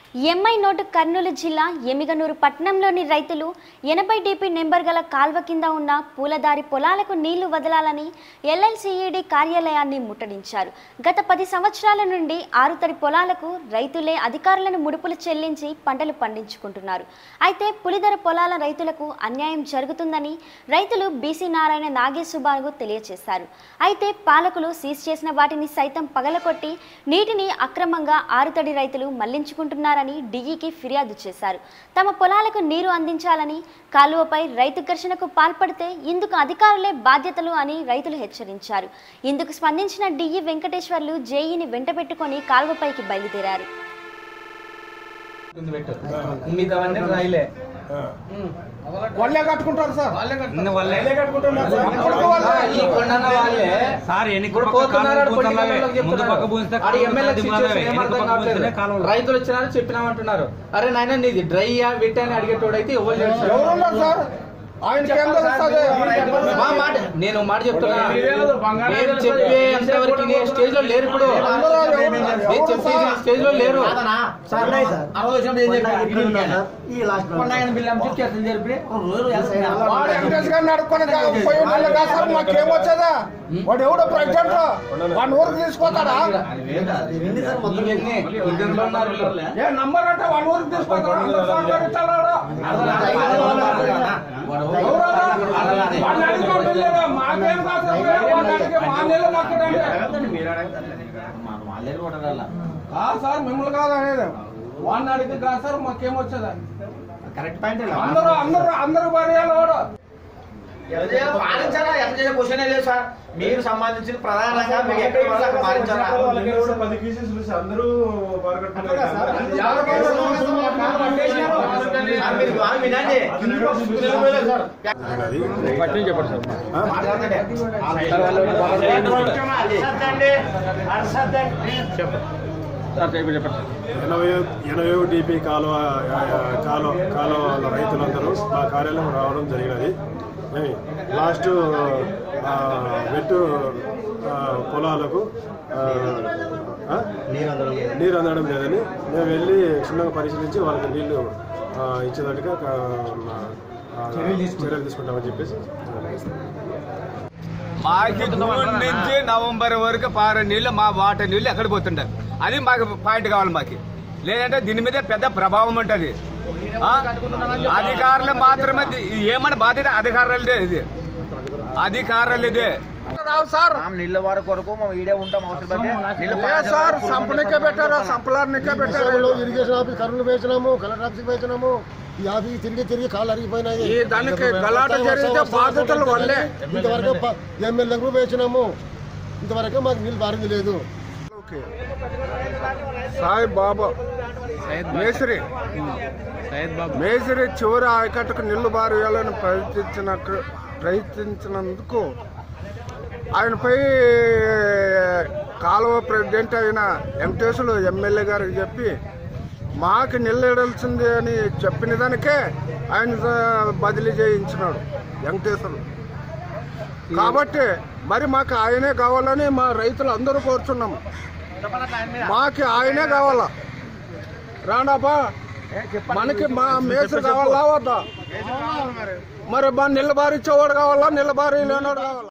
MI note Kurnool జిల్లా ఎమిగనూరు పట్టణంలోని రైతులు ఎనభై డిపి నెంబర్ గల కాల్వ కింద ఉన్న పూలదారి పొలాలకు నీళ్లు వదలాలని ఎల్ఎల్సిఈడి కార్యాలయాన్ని ముట్టడించారు గత పది సంవత్సరాల నుండి ఆరుతడి పొలాలకు రైతులే అధికారులను ముడుపులు చెల్లించి పంటలు పండించుకుంటున్నారు అయితే పులిదర పొలాల రైతులకు అన్యాయం జరుగుతుందని రైతులు బీసీ నారాయణ నాగేశుబాబు తెలియజేశారు అయితే పాలకులు సీజ్ చేసిన వాటిని సైతం పగలకొట్టి నీటిని అక్రమంగా ఆరుతడి రైతులు మళ్లించుకుంటున్నారని డిఈకి ఫిర్యాదు చేశారు తమ పొలాలకు నీరు అందించాలని కాలువపై రైతు ఘర్షణకు పాల్పడితే ఇందుకు అధికారులే బాధ్యతలు అని రైతులు హెచ్చరించారు ఇందుకు స్పందించిన డిఈ వెంకటేశ్వర్లు జేఈని వెంటబెట్టుకొని కాలువపైకి బయలుదేరారు ముందు పెట్టు మిగతావన్నీ రాయిలే వాళ్ళే కట్టుకుంటారు సార్ నిన్న వాళ్ళే అప్పటికి వాళ్ళే. ఈ కొండన్న వాళ్ళే సార్ ఎన్ని ఇప్పుడు పక్క పోతున్నారు కాలువలు కొన్ని పోతున్నాయి. కాలువలకు ముందు చెప్తున్నారు. పక్క పూజిస్తే ఆడ ఎమ్మెల్యే అది సిచ్యువేషన్ మాదే. ఏం అర్థం వెనుక పక్క కావట్లేదు. పూజిస్తేనే కాలువలు. రైతులు వచ్చినారు చెప్పినామంటున్నారు అరే నాయన నీది డ్రై వెట్ అని అడిగేటోడు అయితే ఎవరు లేడు సార్. ఎవరున్నారు సార్ ఆయనకి ఏం తెలుస్తుంది మా మాట నేను మాట చెప్తున్నా నేను చెప్పే అంతవరకు ఈ స్టేజ్ లో లేరు ఇప్పుడు నేను చెప్పే స్టేజ్ లో లేరు వాడు వెంకటేష్ గారిని అడుక్కొని పోయి నెల కాదు సార్ మాకేం వచ్చేదా వాడు ఎవడో ప్రెసిడెంట్ వాడిని ఊరికి తీసుకుపోతాడా ఇవన్నీ ఇద్దరులో ఉన్నారు వీళ్ళు. ఏ నంబర్ అంటే వాడి ఊరికి తీసుకుపోతాడా అందరూ సహకరించాలా వాడు? ఎవరన్నా? వాడిని అడుగుతుంటే లేదా? మాకేం కాదు సార్ వాడిని అడిగి మా నీళ్ళు నక్కడండి కాదు సార్ మిమ్మల్ని కాదు అనేది వాడిని అడిగి కాదు సార్ మాకేం వచ్చేదా కరెక్ట్ పాయింట్ అందరూ అందరూ అందరూ పడేయాలి వాడు పాలించాలా ఎంత చేసే క్వశ్చన్ లేదు సార్ మీరు సంబంధించిన ప్రధానంగా మీకు ఎక్కడ వాళ్ళకి పాలించాలా పది కేసెస్ చూసి అందరూ సార్, మీరు వాళ్ళు వినండి అర్సద్దండి, అర్సద్దండి. ఎనభై ఎనభై డిపి కాలువ కాలువ కాలువ రైతులందరూ మా కార్యాలయం రావడం జరిగినది ఏమి? లాస్ట్ ఆ, వెట్టు ఆ, పొలాలకు ఆ, ఆ? నీరు అందడం లేదని మేము వెళ్ళి క్షుణ్ణంగా పరిశీలించి వాళ్ళకి నీళ్లు ఆ, ఇచ్చేటట్టుగా ఆ, చర్యలు తీసుకుంటామని చెప్పేసి మాకి జూన్ నుంచి నవంబర్ వరకు పారే నీళ్లు మా వాటర్ నీళ్లు ఎక్కడ పోతుంటారు అది మాకు పాయింట్ కావాలి మాకు లేదంటే దీని మీద పెద్ద ప్రభావం ఉంటది ఆ? అధికారులు మాత్రమే ది- ఏమన్నా బాధ్యత అధికారులదే ఇది అధికారులదే రావు సార్ నీళ్ళ వారి కొరకు మేము ఈడే ఉంటాం అవసరం పడితే నీళ్ళ ఏ సార్ సంపనికే పెట్టారు సంపలానికే పెట్టారు ఇరిగేషన్ ఆఫీస్ కర్నూలు వేసినాము కలెక్టర్ ఆఫీస్ వేసినాము ఈ ఆఫీస్ తిరిగి తిరిగి కాళ్ళు అరిగిపోయినాయి ఈ దానికి గలాట జరిగితే బాధితులు వాళ్ళే ఇంతవరకు ప- ఎమ్మెల్యేలకు వేసినాము ఇంతవరకు మాకు నీళ్ళు బారింది లేదు సాయి బాబా మేసిరి మేసిరి చివరి ఆయకట్టుకు నీళ్లు బారేయాలని ప్రయత్నించినట్టు ప్రయత్నించినందుకు ఆయనపై కాలువ ప్రెసిడెంట్ అయిన వెంకటేశ్వరులు ఎమ్మెల్యే గారికి చెప్పి మాకు నిల్లడాల్సింది అని చెప్పిన దానికే ఆయన బదిలీ చేయించినాడు వెంకటేశ్వరులు కాబట్టి మరి మాకు ఆయనే కావాలని మా రైతులు అందరూ కోరుచున్నాము మాకి ఆయనే కావాలా రాండాపా మనకి మా మేసు కావాలా వద్దా మరి మా నిలబారిచ్చేవాడు కావాలా నిలబారి లేనివాడు కావాలా